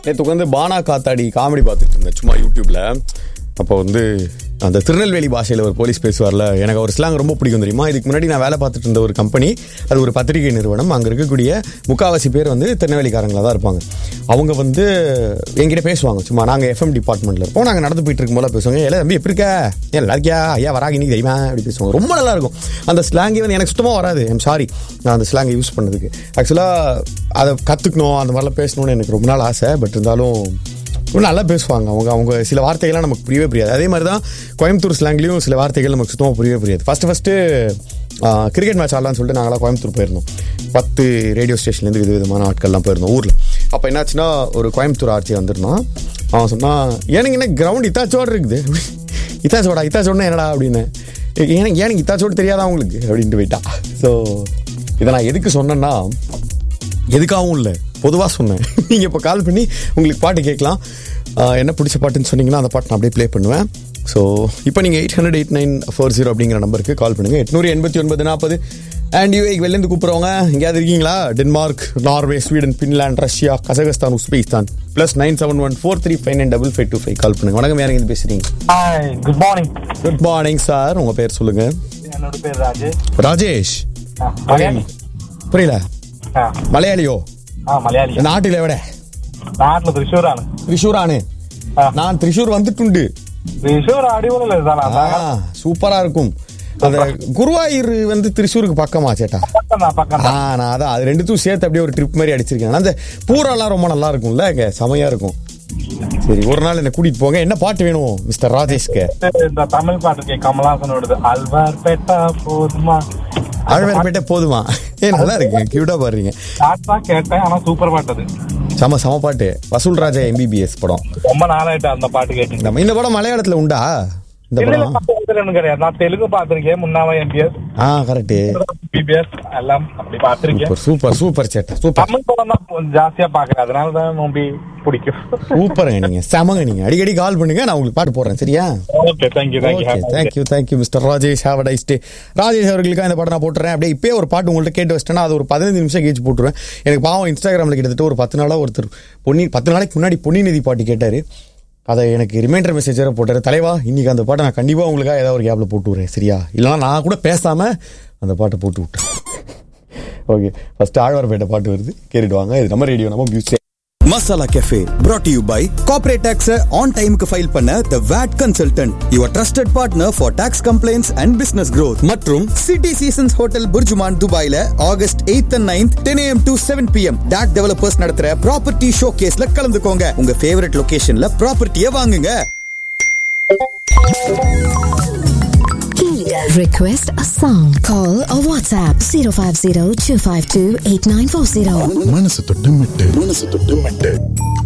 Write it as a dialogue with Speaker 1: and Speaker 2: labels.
Speaker 1: நேற்று உட்காந்து பானா காத்தாடி காமெடி பார்த்துட்டு இருந்தேன் சும்மா யூடியூப்ல அப்போ வந்து அந்த திருநெல்வேலி பாஷையில் ஒரு போலீஸ் பேசுவார்ல எனக்கு ஒரு ஸ்லாங் ரொம்ப பிடிக்கும் தெரியுமா இதுக்கு முன்னாடி நான் வேலை பார்த்துட்டு இருந்த ஒரு கம்பெனி அது ஒரு பத்திரிகை நிறுவனம் அங்கே இருக்கக்கூடிய முக்காவாசி பேர் வந்து திருநெல்வேலிக்காரங்களாக தான் இருப்பாங்க அவங்க வந்து என்கிட்ட பேசுவாங்க சும்மா நாங்கள் எஃப்எம் டிபார்ட்மெண்ட்டில் இருப்போம் நாங்கள் நடந்து போயிட்டு இருக்கும்போது பேசுவாங்க ஏல தம்பி எப்படி இருக்க ஏன் நல்லா இருக்கியா ஐயா வராங்க இன்னைக்கு தெரியுமா அப்படி பேசுவாங்க ரொம்ப நல்லா இருக்கும் அந்த ஸ்லாங்கே வந்து எனக்கு சுத்தமாக வராது ஐம் சாரி நான் அந்த ஸ்லாங்கை யூஸ் பண்ணதுக்கு ஆக்சுவலாக அதை கற்றுக்கணும் அந்த மாதிரிலாம் பேசணும்னு எனக்கு ரொம்ப நாள் ஆசை பட் இருந்தாலும் ரொம்ப நல்லா பேசுவாங்க அவங்க அவங்க சில வார்த்தைகள்லாம் நமக்கு புரியவே புரியாது அதே மாதிரி தான் கோயம்புத்தூர் ஸ்லாங்லேயும் சில வார்த்தைகள் நமக்கு சுத்தமாக புரியவே புரியாது ஃபஸ்ட்டு ஃபஸ்ட்டு கிரிக்கெட் மேட்ச் ஆடலாம்னு சொல்லிட்டு நாங்களாம் கோயம்புத்தூர் போயிருந்தோம் பத்து ரேடியோ ஸ்டேஷன்லேருந்து வித விதமான ஆட்கள்லாம் போயிருந்தோம் ஊரில் அப்போ என்னாச்சுன்னா ஒரு கோயம்புத்தூர் ஆட்சி வந்திருந்தான் அவன் சொன்னான் எனக்கு என்ன கிரவுண்ட் இத்தாச்சோடு இருக்குது இத்தாச்சோடா இத்தாச்சோடனா என்னடா அப்படின்னு எனக்கு ஏன் இத்தாச்சோடு தெரியாதா அவங்களுக்கு அப்படின்ட்டு போயிட்டா ஸோ இதை நான் எதுக்கு சொன்னேன்னா எதுக்காகவும் இல்லை பொதுவாக சொன்னேன் நீங்கள் இப்போ கால் பண்ணி உங்களுக்கு பாட்டு கேட்கலாம் ஆஹ் என்ன பிடிச்ச பாட்டுன்னு சொன்னீங்கன்னா அந்த பாட்டு நான் அப்படியே ப்ளே பண்ணுவேன் ஸோ இப்போ நீங்கள் eight hundred eight nine four zero அப்படிங்கிற நம்பருக்கு கால் பண்ணுங்கள் எட்நூறு எண்பத்தி ஒன்பது நாற்பது அண்ட் யூஏக்கு வெளிலேருந்து கூப்பிட்றவங்க எங்கேயாவது இருக்கீங்களா Denmark Norway Sweden Finland Russia Kazakhstan Uzbekistan plus nine seven one four three five nine double five two five call பண்ணுங்க வணக்கம் யாருங்க இது பேசுறீங்க
Speaker 2: hi good morning
Speaker 1: good morning sir உங்கள் பேர் சொல்லுங்கள்
Speaker 2: என்னோட பேர் ராஜேஷ்
Speaker 1: ராஜேஷ்
Speaker 2: ஆ, மலையாளி
Speaker 1: புரியல
Speaker 2: ஆ,
Speaker 1: மலையாளியோ
Speaker 2: ஆ மலையாளി
Speaker 1: നാട്ടിൽ എവിടെ
Speaker 2: നാട്ടില് തൃശ്ശൂരാണ്
Speaker 1: തൃശ്ശൂരാണ്
Speaker 2: ആ.
Speaker 1: ഞാൻ തൃശ്ശൂർ വന്നിട്ടുണ്ട്
Speaker 2: തൃശ്ശൂർ അടിപൊളിയല്ലേ
Speaker 1: ஆ,
Speaker 2: സാറാ
Speaker 1: சூப்பரா இருக்கும் அந்த குருவாயூர் வந்து திருச்சூருக்கு பக்கமா சேட்டா
Speaker 2: പക്കന്നാ പക്കന്നാ
Speaker 1: ஆ நான் அதான் அது ரெண்டுத்தும் சேர்த்து அப்படியே ஒரு ட்ரிப் மாதிரி அடிச்சிருக்கேன் அந்த பூரெல்லாம் ரொம்ப நல்லா இருக்கும்ல இங்க செமையா இருக்கும் சரி ஒரு நாள் என்ன கூட்டிட்டு போங்க என்ன பாட்டு வேணும் மிஸ்டர் ராஜேஷ்க்கு
Speaker 2: இந்த தமிழ் பாட்டு இருக்கே கமலாசனோடது அல்வார் பெட்டா போதுமா
Speaker 1: ஆழ்வார்பேட்டை போதுமா ஏ நல்லா இருக்கு கியூட்டா பாடுறீங்க
Speaker 2: பாட்டு தான் கேட்டேன் ஆனா சூப்பர் பாட்டு அது
Speaker 1: செம செம பாட்டு வசூல் ராஜா எம்பிபிஎஸ் படம்
Speaker 2: ரொம்ப நாளாயிட்டு அந்த பாட்டு கேட்டு
Speaker 1: நம்ம இந்த படம் மலையாளத்துல உண்டா இந்த
Speaker 2: இல்ல, இல்ல,
Speaker 1: படம்
Speaker 2: பாத்து எனக்கு கிடையாது நான் தெலுங்கு பாத்திருக்கேன் முன்னாவ எம்பிஎஸ்
Speaker 1: ஆ கரெக்ட்
Speaker 2: பிபிஎஸ் எல்லாம் அப்படி பாத்திருக்கேன்
Speaker 1: சூப்பர் சூப்பர் சூப்பர் சேட்டா சூப்பர்
Speaker 2: தமிழ் படம் தான் கொஞ்சம் ஜாஸ்தியா பாக்குறேன் அதனால தான் நோம்பி பிடிக்கும்
Speaker 1: சூப்பருங்க நீங்க செமங்க நீங்க அடிக்கடி கால் பண்ணுங்க நான் உங்களுக்கு பாட்டு போடுறேன் சரியா
Speaker 2: okay thank you
Speaker 1: okay
Speaker 2: thank you
Speaker 1: thank you thank you mister Rajesh have a day Rajesh அவர்களுக்கு இந்த பாட்டு நான் போட்டுறேன் அப்படியே இப்பயே ஒரு பாட்டு உங்கள்ட்ட கேட்டு வச்சிட்டேன்னா அது ஒரு பதினஞ்சு நிமிஷம் கழிச்சு போட்டுருவேன் எனக்கு பாவம் இன்ஸ்டாகிராமில் கிட்டத்தட்ட ஒரு பத்து நாளாக ஒருத்தர் பொன்னி பத்து நாளைக்கு முன்னாடி பொன்னி நதி பாட்டு கேட்டார் அதை எனக்கு ரிமைண்டர் மெசேஜ் வேற போட்டாரு தலைவா இன்னைக்கு அந்த பாட்டை நான் கண்டிப்பாக உங்களுக்காக ஏதாவது ஒரு கேப்ல போட்டு விட்றேன் சரியா இல்லைனா நான் கூட பேசாம அந்த பாட்டை போட்டு விட்டேன் ஓகே ஃபர்ஸ்ட் ஆழ்வார்பேட்டை பாட்டு வருது கேட்டுட்டு வாங்க இது நம்ம ரேடியோ நம்ம music
Speaker 3: masala cafe brought to you by corporate tax on டைமுக்கு ஃபைல் பண்ண the VAT consultant your trusted partner for tax complaints and business growth மற்றும் city seasons hotel புர்ஜுமான் துபாயில August 8th and 9th 10 am to 7 pm DAC developers நடத்துற property ஷோகேஸ்ல கலந்துக்கோங்க உங்க favourite லொகேஷன்ல ப்ராப்பர்ட்டியை வாங்குங்க
Speaker 4: Request a song. Call or WhatsApp 050 252 8940.
Speaker 5: மனசு தொட்டு மெட்டு மனசு தொட்டு மெட்டு